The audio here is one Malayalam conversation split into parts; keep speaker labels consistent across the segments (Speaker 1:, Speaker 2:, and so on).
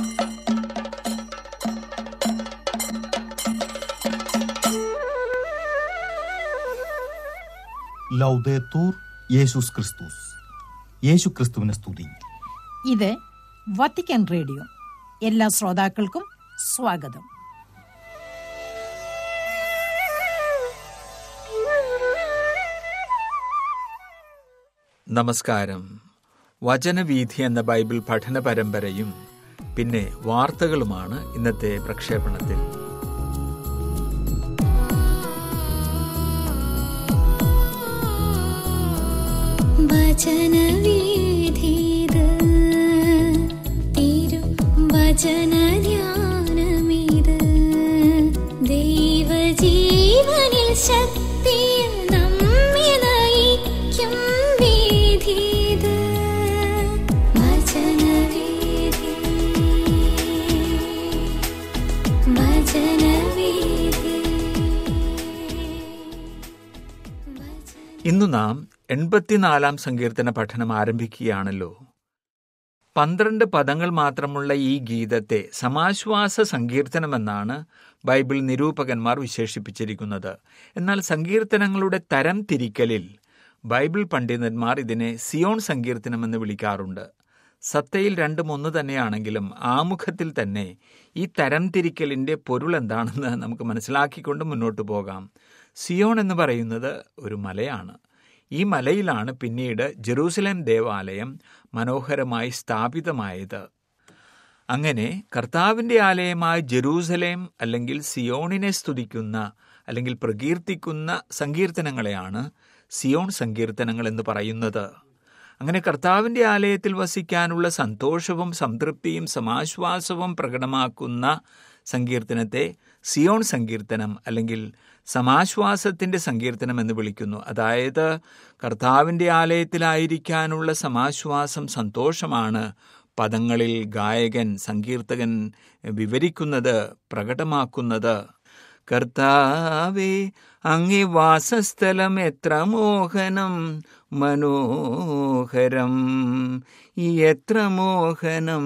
Speaker 1: ലൗദേത്തൂർ യേശുസ് ക്രിസ്തുസ് യേശു ക്രിസ്തുവിനെ സ്തുതി
Speaker 2: ഇത് വത്തിക്കാൻ റേഡിയോ എല്ലാ ശ്രോതാക്കൾക്കും സ്വാഗതം
Speaker 3: നമസ്കാരം വചനവീഥി എന്ന ബൈബിൾ പഠന പരമ്പരയും പിന്നെ വാർത്തകളുമാണ് ഇന്നത്തെ പ്രക്ഷേപണത്തിൽ
Speaker 4: വചനവീഥിത് തിരു വചനധ്യാനമിത് ദൈവജീവനിൽ ശക്തിയിൽ നമ്മെ നയിക്കും വീഥിത് വചനവീഥി വചനവീഥി
Speaker 3: ഇന്നു നാം എൺപത്തിനാലാം സങ്കീർത്തന പഠനം ആരംഭിക്കുകയാണല്ലോ പന്ത്രണ്ട് പദങ്ങൾ മാത്രമുള്ള ഈ ഗീതത്തെ സമാശ്വാസ സങ്കീർത്തനമെന്നാണ് ബൈബിൾ നിരൂപകന്മാർ വിശേഷിപ്പിച്ചിരിക്കുന്നത് എന്നാൽ സങ്കീർത്തനങ്ങളുടെ തരം തിരിക്കലിൽ ബൈബിൾ പണ്ഡിതന്മാർ ഇതിനെ സിയോൺ സങ്കീർത്തനമെന്ന് വിളിക്കാറുണ്ട് സത്തയിൽ രണ്ടും ഒന്ന് തന്നെയാണെങ്കിലും ആമുഖത്തിൽ തന്നെ ഈ തരം തിരിക്കലിന്റെ പൊരുൾ എന്താണെന്ന് നമുക്ക് മനസ്സിലാക്കിക്കൊണ്ട് മുന്നോട്ട് പോകാം സിയോൺ എന്ന് പറയുന്നത് ഒരു മലയാണ് ഈ മലയിലാണ് പിന്നീട് ജെറൂസലേം ദേവാലയം മനോഹരമായി സ്ഥാപിതമായത് അങ്ങനെ കർത്താവിന്റെ ആലയമായ ജെറൂസലേം അല്ലെങ്കിൽ സിയോണിനെ സ്തുതിക്കുന്ന അല്ലെങ്കിൽ പ്രകീർത്തിക്കുന്ന സങ്കീർത്തനങ്ങളെയാണ് സിയോൺ സങ്കീർത്തനങ്ങൾ എന്ന് പറയുന്നത് അങ്ങനെ കർത്താവിന്റെ ആലയത്തിൽ വസിക്കാനുള്ള സന്തോഷവും സംതൃപ്തിയും സമാശ്വാസവും പ്രകടമാക്കുന്ന സങ്കീർത്തനത്തെ സിയോൺ സങ്കീർത്തനം അല്ലെങ്കിൽ സമാശ്വാസത്തിന്റെ സങ്കീർത്തനം എന്ന് വിളിക്കുന്നു അതായത് കർത്താവിന്റെ ആലയത്തിലായിരിക്കാനുള്ള സമാശ്വാസം സന്തോഷമാണ് പദങ്ങളിൽ ഗായകൻ സങ്കീർത്തകൻ വിവരിക്കുന്നത് പ്രകടമാക്കുന്നത് കർത്താവേ അങ്ങേ വാസസ്ഥലം എത്ര മോഹനം മനോഹരം ഈ എത്ര മോഹനം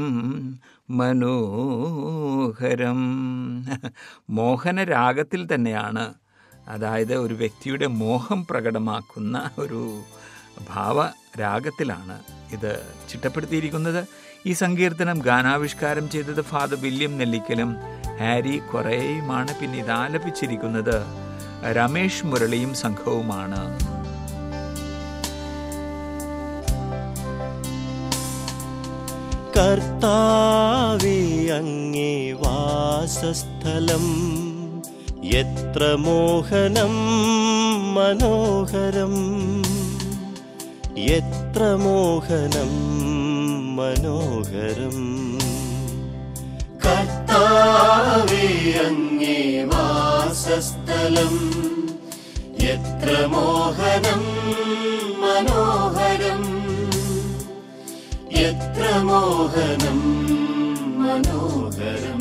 Speaker 3: മനോഹരം മോഹന രാഗത്തിൽ തന്നെയാണ് അതായത് ഒരു വ്യക്തിയുടെ മോഹം പ്രകടമാക്കുന്ന ഒരു ഭാവരാഗത്തിലാണ് ഇത് ചിട്ടപ്പെടുത്തിയിരിക്കുന്നത് ഈ സങ്കീർത്തനം ഗാനാവിഷ്കാരം ചെയ്തത് ഫാദർ വില്യം നെല്ലിക്കലും ഹാരി കൊറേയുമാണ് പിന്നെ ഇത് ആലപിച്ചിരിക്കുന്നത് രമേഷ് മുരളിയും സംഘവുമാണ്
Speaker 5: കർത്താവേ അങ്ങേ വാസസ്ഥലം എത്ര മോഹനം മനോഹരം എത്ര മോഹനം മനോഹരം കർത്താവേ അങ്ങേ വാസസ്ഥലം എത്ര മോഹനം മനോഹരം എത്ര മോഹനം മനോഹരം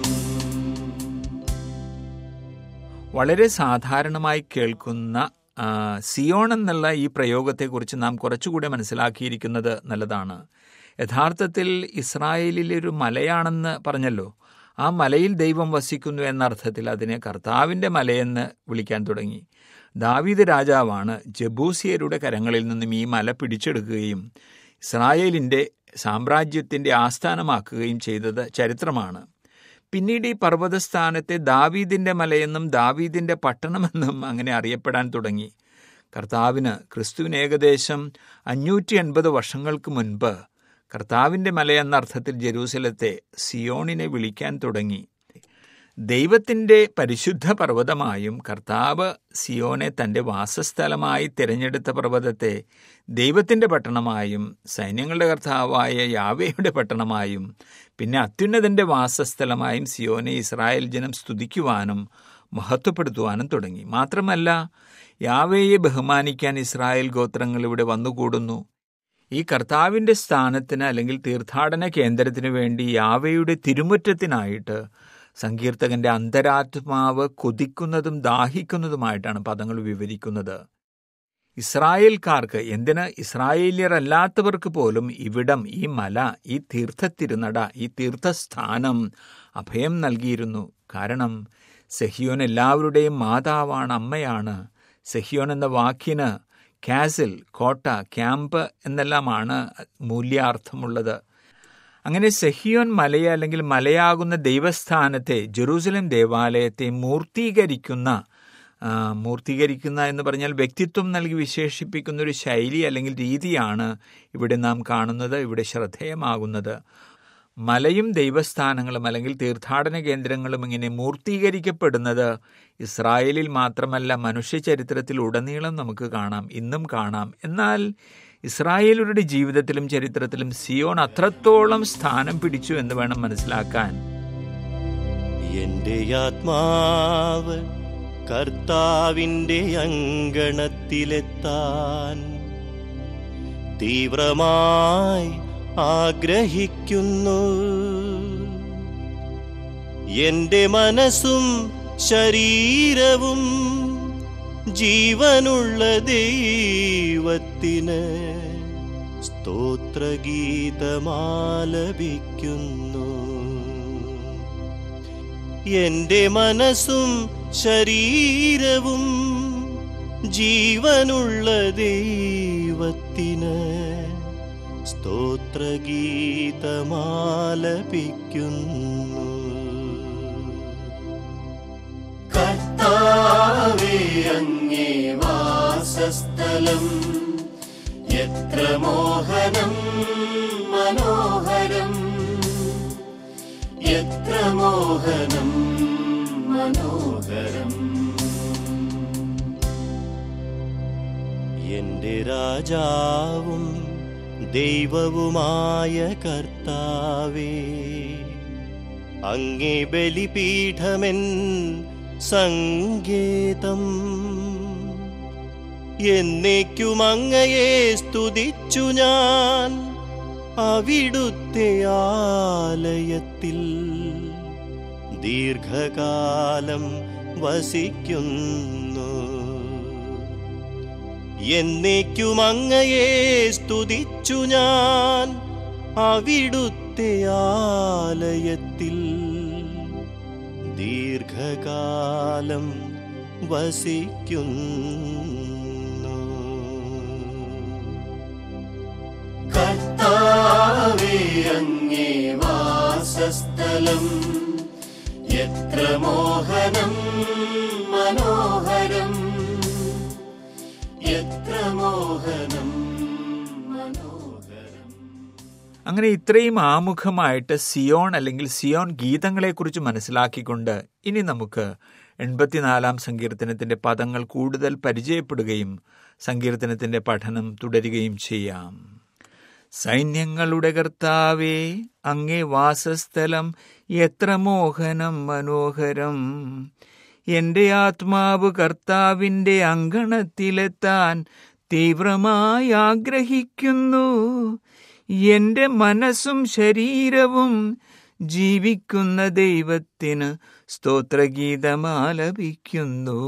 Speaker 3: വളരെ സാധാരണമായി കേൾക്കുന്ന ആ, സിയോൺ എന്നുള്ള ഈ പ്രയോഗത്തെക്കുറിച്ച് നാം കുറച്ചുകൂടെ മനസ്സിലാക്കിയിരിക്കുന്നത് നല്ലതാണ് യഥാർത്ഥത്തിൽ ഇസ്രായേലിലെ ഒരു മലയാണെന്ന് പറഞ്ഞല്ലോ ആ മലയിൽ ദൈവം വസിക്കുന്നു എന്ന അർത്ഥത്തിൽ അതിനെ കർത്താവിൻ്റെ മലയെന്ന് വിളിക്കാൻ തുടങ്ങി ദാവീദ് രാജാവാണ് ജബൂസിയരുടെ കരങ്ങളിൽ നിന്നും ഈ മല പിടിച്ചെടുക്കുകയും ഇസ്രായേലിൻ്റെ സാമ്രാജ്യത്തിൻ്റെ ആസ്ഥാനമാക്കുകയും ചെയ്തത് ചരിത്രമാണ് പിന്നീട് ഈ പർവ്വതസ്ഥാനത്തെ ദാവീദിന്റെ മലയെന്നും ദാവീദിന്റെ പട്ടണമെന്നും അങ്ങനെ അറിയപ്പെടാൻ തുടങ്ങി കർത്താവിന് ക്രിസ്തുവിന് ഏകദേശം അഞ്ഞൂറ്റി എൺപത് വർഷങ്ങൾക്ക് മുൻപ് കർത്താവിന്റെ മലയെന്ന അർത്ഥത്തിൽ ജെറൂസലത്തെ സിയോണിനെ വിളിക്കാൻ തുടങ്ങി ദൈവത്തിൻ്റെ പരിശുദ്ധ പർവ്വതമായും കർത്താവ് സിയോനെ തൻ്റെ വാസസ്ഥലമായി തിരഞ്ഞെടുത്ത പർവ്വതത്തെ ദൈവത്തിൻ്റെ പട്ടണമായും സൈന്യങ്ങളുടെ കർത്താവായ യാവയുടെ പട്ടണമായും പിന്നെ അത്യുന്നതൻ്റെ വാസസ്ഥലമായും സിയോനെ ഇസ്രായേൽ ജനം സ്തുതിക്കുവാനും മഹത്വപ്പെടുത്തുവാനും തുടങ്ങി മാത്രമല്ല യാവയെ ബഹുമാനിക്കാൻ ഇസ്രായേൽ ഗോത്രങ്ങൾ ഇവിടെ വന്നുകൂടുന്നു ഈ കർത്താവിൻ്റെ സ്ഥാനത്തിന് അല്ലെങ്കിൽ തീർത്ഥാടന കേന്ദ്രത്തിന് വേണ്ടി യാവയുടെ തിരുമുറ്റത്തിനായിട്ട് സങ്കീർത്തകന്റെ അന്തരാത്മാവ് കൊതിക്കുന്നതും ദാഹിക്കുന്നതുമായിട്ടാണ് പദങ്ങൾ വിവരിക്കുന്നത് ഇസ്രായേൽക്കാർക്ക് എന്തിന് ഇസ്രായേല്യരല്ലാത്തവർക്ക് പോലും ഇവിടം ഈ മല ഈ തീർത്ഥത്തിരുനട ഈ തീർത്ഥസ്ഥാനം അഭയം നൽകിയിരുന്നു കാരണം സെഹിയോൻ എല്ലാവരുടെയും മാതാവാണ് അമ്മയാണ് സെഹിയോൻ എന്ന വാക്കിന് കാസിൽ കോട്ട ക്യാമ്പ് എന്നെല്ലാമാണ് മൂല്യാർത്ഥമുള്ളത് അങ്ങനെ സെഹിയോൻ മലയെ അല്ലെങ്കിൽ മലയാകുന്ന ദൈവസ്ഥാനത്തെ ജെറൂസലേം ദേവാലയത്തെ മൂർത്തീകരിക്കുന്ന ആ, മൂർത്തീകരിക്കുന്ന എന്ന് പറഞ്ഞാൽ വ്യക്തിത്വം നൽകി വിശേഷിപ്പിക്കുന്ന ഒരു ശൈലി അല്ലെങ്കിൽ രീതിയാണ് ഇവിടെ നാം കാണുന്നത് ഇവിടെ ശ്രദ്ധേയമാകുന്നത് മലയും ദൈവസ്ഥാനങ്ങളും അല്ലെങ്കിൽ തീർത്ഥാടന കേന്ദ്രങ്ങളും ഇങ്ങനെ മൂർത്തീകരിക്കപ്പെടുന്നത് ഇസ്രായേലിൽ മാത്രമല്ല മനുഷ്യ ചരിത്രത്തിൽ ഉടനീളം നമുക്ക് കാണാം ഇന്നും കാണാം എന്നാൽ ഇസ്രായേലരുടെ ജീവിതത്തിലും ചരിത്രത്തിലും സിയോൺ അത്രത്തോളം സ്ഥാനം പിടിച്ചു എന്ന് വേണം മനസ്സിലാക്കാൻ
Speaker 5: എന്റെ ആത്മാവ് കർത്താവിന്റെ അങ്കണത്തിലെത്താൻ തീവ്രമായി ആഗ്രഹിക്കുന്നു എന്റെ മനസ്സും ശരീരവും ജീവനുള്ള ദൈവത്തിന് സ്തോത്രഗീതമാലപിക്കുന്നു എന്റെ മനസ്സും ശരീരവും ജീവനുള്ള ദൈവത്തിന് സ്തോത്രഗീതമാലപിക്കുന്നു കർത്താവേ അങ്ങേ വാസസ്ഥലം എത്ര മോഹനം മനോഹരം എത്ര മോഹനം മനോഹരം എന്റെ രാജാവും ദൈവവുമായ കർത്താവേ അങ്ങേ ബലിപീഠമെൻ സങ്കേതം എന്നേക്കും അങ്ങയെ സ്തുതിച്ചു ഞാൻ അവിടുത്തെ ആലയത്തിൽ ദീർഘകാലം വസിക്കുന്നു എന്നേക്കും അങ്ങയെ സ്തുതിച്ചു ഞാൻ അവിടുത്തെ ആലയത്തിൽ ദീർഘകാലം വസിക്കുന്നു കർത്താവേ അങ്ങേ വാസസ്ഥലം എത്ര മോഹനം മനോഹരം എത്ര മോഹനം മനോഹരം
Speaker 3: അങ്ങനെ ഇത്രയും ആമുഖമായിട്ട് സിയോൺ അല്ലെങ്കിൽ സിയോൺ ഗീതങ്ങളെക്കുറിച്ച് മനസ്സിലാക്കിക്കൊണ്ട് ഇനി നമുക്ക് എൺപത്തിനാലാം സങ്കീർത്തനത്തിന്റെ പദങ്ങൾ കൂടുതൽ പരിചയപ്പെടുകയും സങ്കീർത്തനത്തിന്റെ പഠനം തുടരുകയും ചെയ്യാം സൈന്യങ്ങളുടെ കർത്താവേ അങ്ങേ വാസസ്ഥലം എത്ര മോഹനം മനോഹരം എന്റെ ആത്മാവ് കർത്താവിന്റെ അങ്കണത്തിലെത്താൻ തീവ്രമായി ആഗ്രഹിക്കുന്നു എന്റെ മനസ്സും ശരീരവും ജീവിക്കുന്ന ദൈവത്തിന് സ്തോത്രഗീതമാലപിക്കുന്നു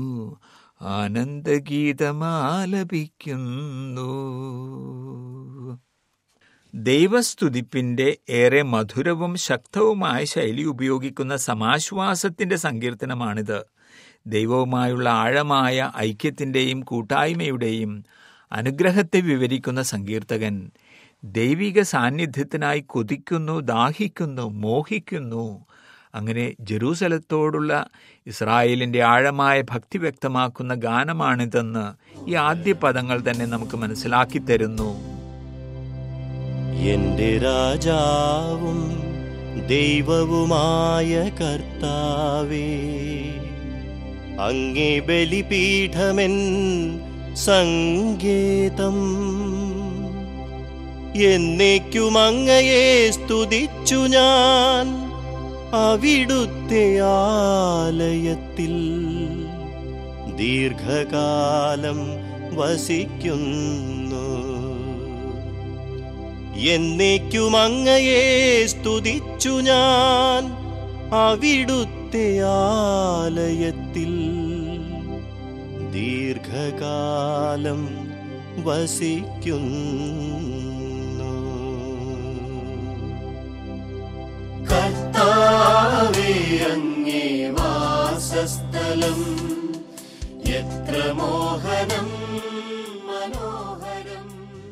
Speaker 3: ആനന്ദഗീതമാലപിക്കുന്നു ദൈവസ്തുതിപ്പിന്റെ ഏറെ മധുരവും ശക്തവുമായ ശൈലി ഉപയോഗിക്കുന്ന സമാശ്വാസത്തിന്റെ സങ്കീർത്തനമാണിത് ദൈവവുമായുള്ള ആഴമായ ഐക്യത്തിന്റെയും കൂട്ടായ്മയുടെയും അനുഗ്രഹത്തെ വിവരിക്കുന്ന സങ്കീർത്തകൻ ദൈവിക സാന്നിധ്യത്തിനായി കൊതിക്കുന്നു ദാഹിക്കുന്നു മോഹിക്കുന്നു അങ്ങനെ ജെറൂസലത്തോടുള്ള ഇസ്രായേലിന്റെ ആഴമായ ഭക്തി വ്യക്തമാക്കുന്ന ഗാനമാണിതെന്ന് ഈ ആദ്യ പദങ്ങൾ തന്നെ നമുക്ക് മനസ്സിലാക്കി തരുന്നു
Speaker 5: എന്റെ രാജാവും ദൈവവുമായ കർത്താവേ അങ്ങേ ബലിപീഠമെൻ സങ്കേതം എന്നേക്കും അങ്ങയെ സ്തുതിച്ചു ഞാൻ അവിടുത്തെ ആലയത്തിൽ ദീർഘകാലം വസിക്കുന്നു എന്നേക്കും അങ്ങയെ സ്തുതിച്ചു ഞാൻ അവിടുത്തെ ആലയത്തിൽ ദീർഘകാലം വസിക്കുന്നു കർത്താവേ അങ്ങേ വാസസ്ഥലം എത്ര മോഹനം മനോഹരം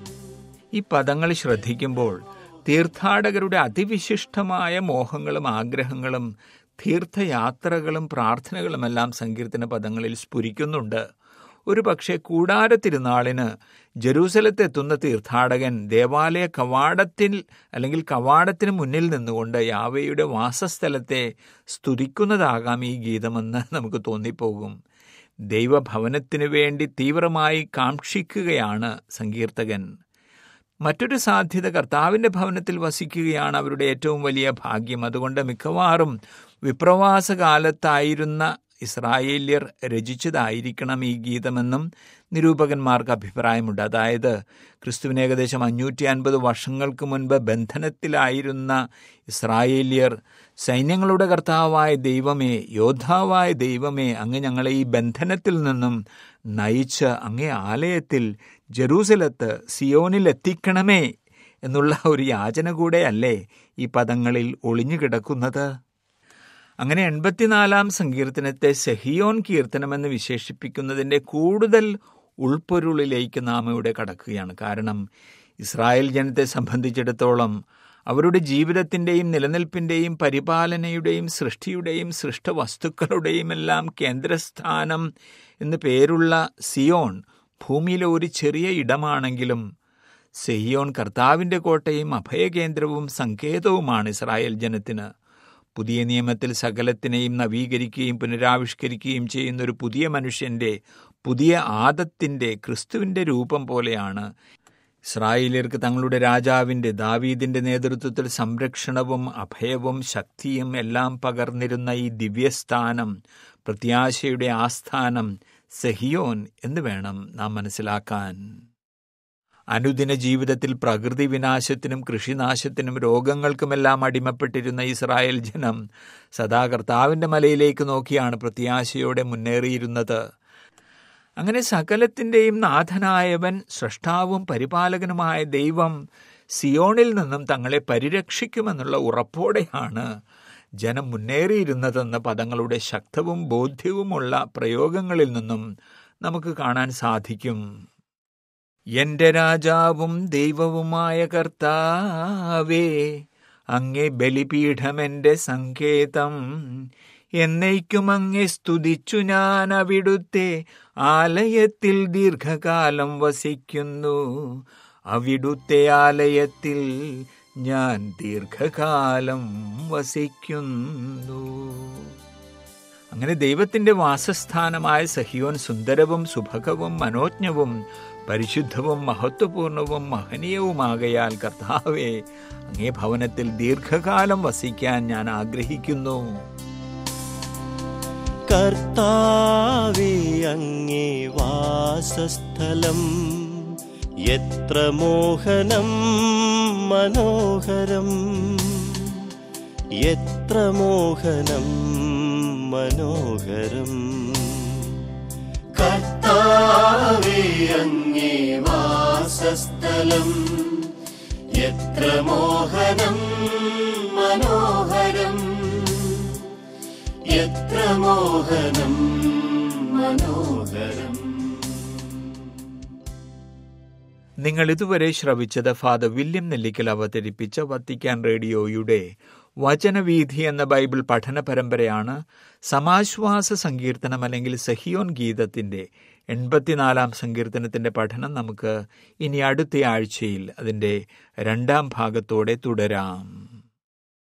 Speaker 3: ഈ പദങ്ങൾ ശ്രദ്ധിക്കുമ്പോൾ തീർത്ഥാടകരുടെ അതിവിശിഷ്ടമായ മോഹങ്ങളും ആഗ്രഹങ്ങളും തീർത്ഥയാത്രകളും പ്രാർത്ഥനകളുമെല്ലാം സങ്കീർത്തന പദങ്ങളിൽ സ്ഫുരിക്കുന്നുണ്ട് ഒരു പക്ഷേ കൂടാര തിരുനാളിന് ജെറൂസലത്തെത്തുന്ന തീർത്ഥാടകൻ ദേവാലയ കവാടത്തിൽ അല്ലെങ്കിൽ കവാടത്തിന് മുന്നിൽ നിന്നുകൊണ്ട് യാവയുടെ വാസസ്ഥലത്തെ സ്തുതിക്കുന്നതാകാം ഈ ഗീതമെന്ന് നമുക്ക് തോന്നിപ്പോകും ദൈവഭവനത്തിനു വേണ്ടി തീവ്രമായി കാക്ഷിക്കുകയാണ് സങ്കീർത്തകൻ മറ്റൊരു സാധ്യത കർത്താവിൻ്റെ ഭവനത്തിൽ വസിക്കുകയാണ് അവരുടെ ഏറ്റവും വലിയ ഭാഗ്യം അതുകൊണ്ട് മിക്കവാറും വിപ്രവാസകാലത്തായിരുന്ന ഇസ്രായേല്യർ രചിച്ചതായിരിക്കണം ഈ ഗീതമെന്നും നിരൂപകന്മാർക്ക് അഭിപ്രായമുണ്ട് അതായത് ക്രിസ്തുവിന് ഏകദേശം അഞ്ഞൂറ്റി അൻപത് വർഷങ്ങൾക്ക് മുൻപ് ബന്ധനത്തിലായിരുന്ന ഇസ്രായേല്യർ സൈന്യങ്ങളുടെ കർത്താവായ ദൈവമേ യോദ്ധാവായ ദൈവമേ അങ്ങ് ഞങ്ങളെ ഈ ബന്ധനത്തിൽ നിന്നും നയിച്ച് അങ്ങേ ആലയത്തിൽ ജെറൂസലത്ത് സിയോനിൽ എത്തിക്കണമേ എന്നുള്ള ഒരു യാചന കൂടെയല്ലേ ഈ പദങ്ങളിൽ ഒളിഞ്ഞു കിടക്കുന്നത് അങ്ങനെ എൺപത്തിനാലാം സങ്കീർത്തനത്തെ സെഹിയോൻ കീർത്തനമെന്ന് വിശേഷിപ്പിക്കുന്നതിൻ്റെ കൂടുതൽ ഉൾപ്പൊരുളിലേക്ക് നാം ഇവിടെ കടക്കുകയാണ് കാരണം ഇസ്രായേൽ ജനത്തെ സംബന്ധിച്ചിടത്തോളം അവരുടെ ജീവിതത്തിൻ്റെയും നിലനിൽപ്പിൻ്റെയും പരിപാലനയുടെയും സൃഷ്ടിയുടെയും സൃഷ്ടവസ്തുക്കളുടെയും എല്ലാം കേന്ദ്രസ്ഥാനം എന്ന് പേരുള്ള സിയോൺ ഭൂമിയിലെ ഒരു ചെറിയ ഇടമാണെങ്കിലും സെഹിയോൻ കർത്താവിൻ്റെ കോട്ടയും അഭയകേന്ദ്രവും സങ്കേതവുമാണ് ഇസ്രായേൽ ജനത്തിന് പുതിയ നിയമത്തിൽ സകലത്തിനെയും നവീകരിക്കുകയും പുനരാവിഷ്കരിക്കുകയും ചെയ്യുന്ന ഒരു പുതിയ മനുഷ്യൻ്റെ പുതിയ ആദത്തിൻ്റെ ക്രിസ്തുവിൻ്റെ രൂപം പോലെയാണ് ഇസ്രായേലിയർക്ക് തങ്ങളുടെ രാജാവിൻ്റെ ദാവീദിൻ്റെ നേതൃത്വത്തിൽ സംരക്ഷണവും അഭയവും ശക്തിയും എല്ലാം പകർന്നിരുന്ന ഈ ദിവ്യസ്ഥാനം പ്രത്യാശയുടെ ആസ്ഥാനം സെഹിയോൻ എന്ന് വേണം നാം മനസ്സിലാക്കാൻ അനുദിന ജീവിതത്തിൽ പ്രകൃതി വിനാശത്തിനും കൃഷിനാശത്തിനും രോഗങ്ങൾക്കുമെല്ലാം അടിമപ്പെട്ടിരുന്ന ഇസ്രായേൽ ജനം സദാ കർത്താവിൻ്റെ മലയിലേക്ക് നോക്കിയാണ് പ്രത്യാശയോടെ മുന്നേറിയിരുന്നത് അങ്ങനെ സകലത്തിൻ്റെയും നാഥനായവൻ സൃഷ്ടാവും പരിപാലകനുമായ ദൈവം സിയോണിൽ നിന്നും തങ്ങളെ പരിരക്ഷിക്കുമെന്നുള്ള ഉറപ്പോടെയാണ് ജനം മുന്നേറിയിരുന്നതെന്ന പദങ്ങളുടെ ശക്തവും ബോധ്യവുമുള്ള പ്രയോഗങ്ങളിൽ നിന്നും നമുക്ക് കാണാൻ സാധിക്കും എന്റെ രാജാവും ദൈവവുമായ കർത്താവേ അങ്ങേ ബലിപീഠമെന്റെ സങ്കേതം എന്നേക്കും അങ്ങെ സ്തുതിച്ചു ഞാൻ അവിടുത്തെ ആലയത്തിൽ ദീർഘകാലം വസിക്കുന്നു അവിടുത്തെ ആലയത്തിൽ ഞാൻ ദീർഘകാലം വസിക്കുന്നു അങ്ങനെ ദൈവത്തിന്റെ വാസസ്ഥാനമായ സഹിയോൻ സുന്ദരവും സുഭകവും മനോജ്ഞവും പരിശുദ്ധവും മഹത്വപൂർണവും മഹനീയവുമാകയാൽ കർത്താവെ അങ്ങേ ഭവനത്തിൽ ദീർഘകാലം വസിക്കാൻ ഞാൻ ആഗ്രഹിക്കുന്നു
Speaker 5: കർത്താവേ അങ്ങേ വാസസ്ഥലം എത്ര മോഹനം മനോഹരം എത്ര മോഹനം മനോഹരം കർത്താവേ അങ്ങേ വാസസ്ഥലം എത്ര മോഹനം മനോഹരം എത്ര മോഹനം മനോഹരം
Speaker 3: നിങ്ങൾ ഇതുവരെ ശ്രവിച്ചത് ഫാദർ വില്യം നെല്ലിക്കൽ അവതരിപ്പിച്ച വത്തിക്കാൻ റേഡിയോയുടെ വചനവീഥി എന്ന ബൈബിൾ പഠന പരമ്പരയാണ് സമാശ്വാസ സങ്കീർത്തനം അല്ലെങ്കിൽ സഹിയോൻ ഗീതത്തിന്റെ എൺപത്തിനാലാം സങ്കീർത്തനത്തിന്റെ പഠനം നമുക്ക് ഇനി അടുത്ത ആഴ്ചയിൽ അതിന്റെ രണ്ടാം ഭാഗത്തോടെ തുടരാം